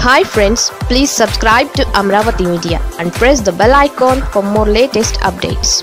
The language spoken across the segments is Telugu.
hi friends please subscribe to Amaravati media and press the bell icon for more latest updates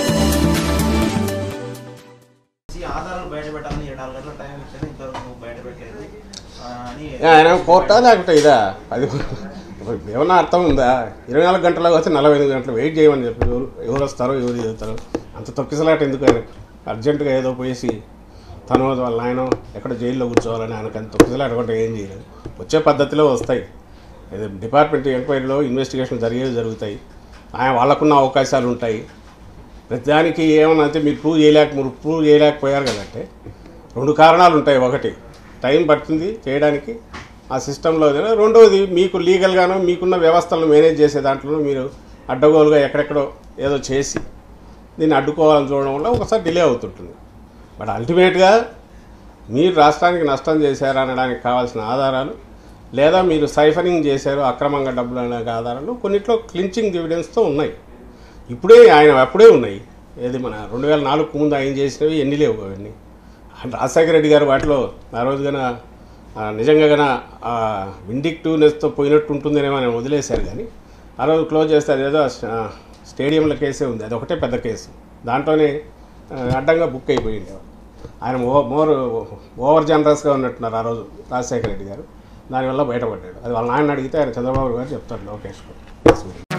ఈ ఆధారాలు బయట పెట్టాలని ఏడు నాలుగు గంటల టైం ఇచ్చారు ఇంతవరకు బయట పెట్టలేదు ఆ, అని ఆయన కోర్టా లేకపోతే ఇదా అది ఇప్పుడు ఏమన్నా అర్థం ఉందా ఇరవై నాలుగు గంటలకు వస్తే నలభై ఎనిమిది గంటలు వెయిట్ చేయమని చెప్పి ఎవరు ఎవరు వస్తారో ఎవరు చదువుతారో అంత తొక్కిసలాట ఎందుకు ఆయన అర్జెంటుగా ఏదో పోయేసి తను వాళ్ళ ఆయన ఎక్కడ జైల్లో కూర్చోవాలని ఆయనకు అంత తొక్కిసలాట కూడా ఏం చేయలేదు వచ్చే పద్ధతిలో వస్తాయి ఇది డిపార్ట్మెంట్ ఎంక్వైరీలో ఇన్వెస్టిగేషన్ జరిగేవి జరుగుతాయి ఆయన వాళ్ళకున్న అవకాశాలు ఉంటాయి ప్రతిదానికి ఏమన్నా అంటే మీరు ప్రూవ్ చేయలేక మీరు ప్రూవ్ చేయలేకపోయారు కదంటే రెండు కారణాలు ఉంటాయి ఒకటి టైం పడుతుంది చేయడానికి ఆ సిస్టంలో రెండవది మీకు లీగల్గానో మీకున్న వ్యవస్థలను మేనేజ్ చేసే దాంట్లో మీరు అడ్డగోలుగా ఎక్కడెక్కడో ఏదో చేసి దీన్ని అడ్డుకోవాలని చూడడం వల్ల ఒకసారి డిలే అవుతుంటుంది బట్ అల్టిమేట్గా మీరు రాష్ట్రానికి నష్టం చేశారు అనడానికి కావాల్సిన ఆధారాలు లేదా మీరు సైఫరింగ్ చేశారు అక్రమంగా డబ్బులు అనే ఆధారాలు కొన్నిట్లో క్లించింగ్ ఎవిడెన్స్తో ఉన్నాయి ఇప్పుడే ఆయన అప్పుడే ఉన్నాయి ఏది మన రెండు వేల నాలుగుకు ముందు ఆయన చేసినవి ఎన్ని లేవు అవన్నీ రాజశేఖర రెడ్డి గారు వాటిలో ఆ రోజు గన ఆ, నిజంగా గన విండిక్టివ్నెస్తో పోయినట్టు ఉంటుందనేమో ఆయన వదిలేశారు కానీ ఆ రోజు క్లోజ్ చేస్తే అదేదో ఆ, స్టేడియంలో కేసే ఉంది అది ఒకటే పెద్ద కేసు దాంట్లోనే ఆ, అడ్డంగా బుక్ అయిపోయింది ఆయన ఓ మోర్ ఓవర్ జనరస్గా ఉన్నట్టున్నారు ఆ రోజు రాజశేఖర రెడ్డి గారు దానివల్ల బయటపడ్డాడు అది వాళ్ళ నాయన అడిగితే ఆయన చంద్రబాబు గారు చెప్తారు లోకేష్ గారు